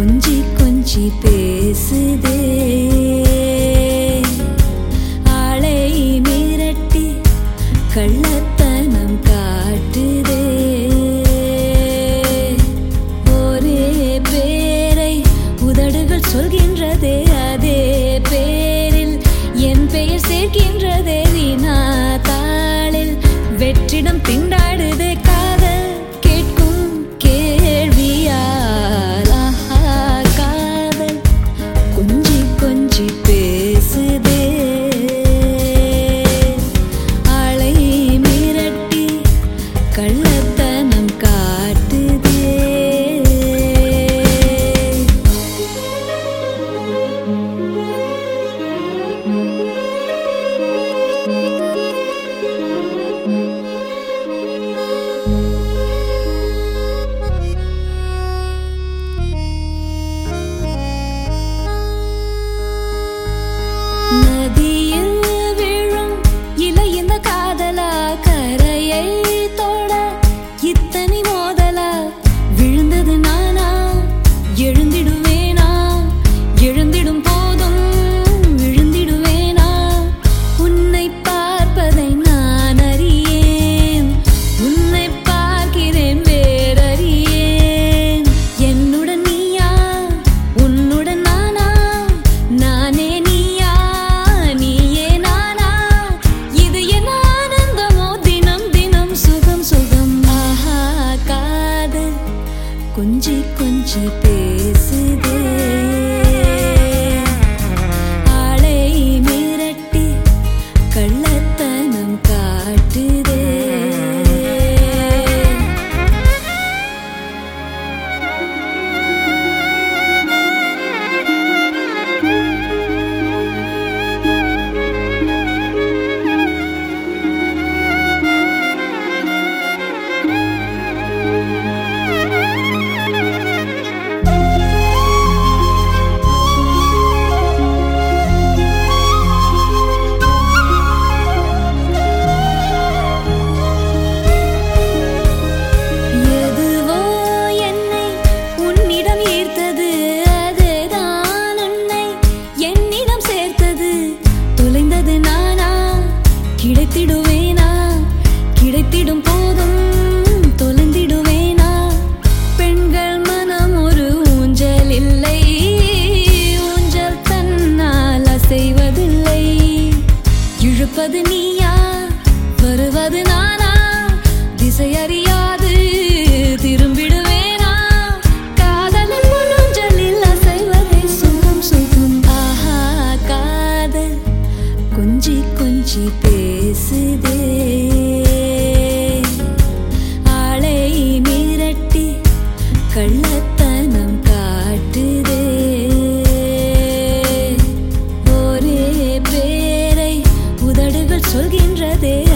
கொஞ்சி கொஞ்சி பேசுதே ஆளை மிரட்டி கள்ளத்தனம் காட்டுதே ஒரே பேரை உதடுகள் சொல்கின்றதே அதே பேரில் என் பெயர் சேர்க்கின்றதே வீணா தாளில் வெற்றிடம் திண்டாடுதே காதல் கேட்கும் கேள்வியால் ஆஹா, காதல் கொஞ்சி கொஞ்சி பேசுதே ஆளை மிரட்டி கள்ளத்தனம் காட்டுதே நதியில் விழும் இலை இந்த காதலா கரையை தொட இத்தனை மோதலா விழுந்தது நானா எழுந்திடுவேனா எழுந்திடும் போதும் விழுந்திடுவேனா உன்னை பார்ப்பதை நான் அறியேன் உன்னை பார்க்கிறேன் வேறறியேன் என்னுடன் நீயா உன்னுடன் நானா நானே நீயா நீயே நானா இது என்ன ஆனந்தமோ தினம் தினம் சுகம் சுகம் ஆஹா காதல் கொஞ்சி கொஞ்சி பேசுதே ஆளை மிரட்டி கள்ளத்தனம் காட்டுதே எதுவோ என்னை உன்னிடம் ஈர்த்தது அதுதான் உன்னை என்னிடம் சேர்த்தது தொலைந்தது நானா கிடைத்திடுவேனா கிடைத்திடும் போதும் தொலைந்திடுவேனா பெண்கள் மனம் ஒரு ஊஞ்சல் இல்லை ஊஞ்சல் தன்னால் அசைவதில்லை இழுப்பது நீயா வருவது நானா திசை அறியாது திரும்பிடுவேனா காதலின் முன்னூஞ்சலில் அசைவதை சுகம் சுகம் ஆஹா காதல் கொஞ்சி கொஞ்சி பேசுதே ஆளை மிரட்டி கள்ளத்தனம் காட்டுதே ஒரே பேரை உதடுகள் சொல்கின்றதே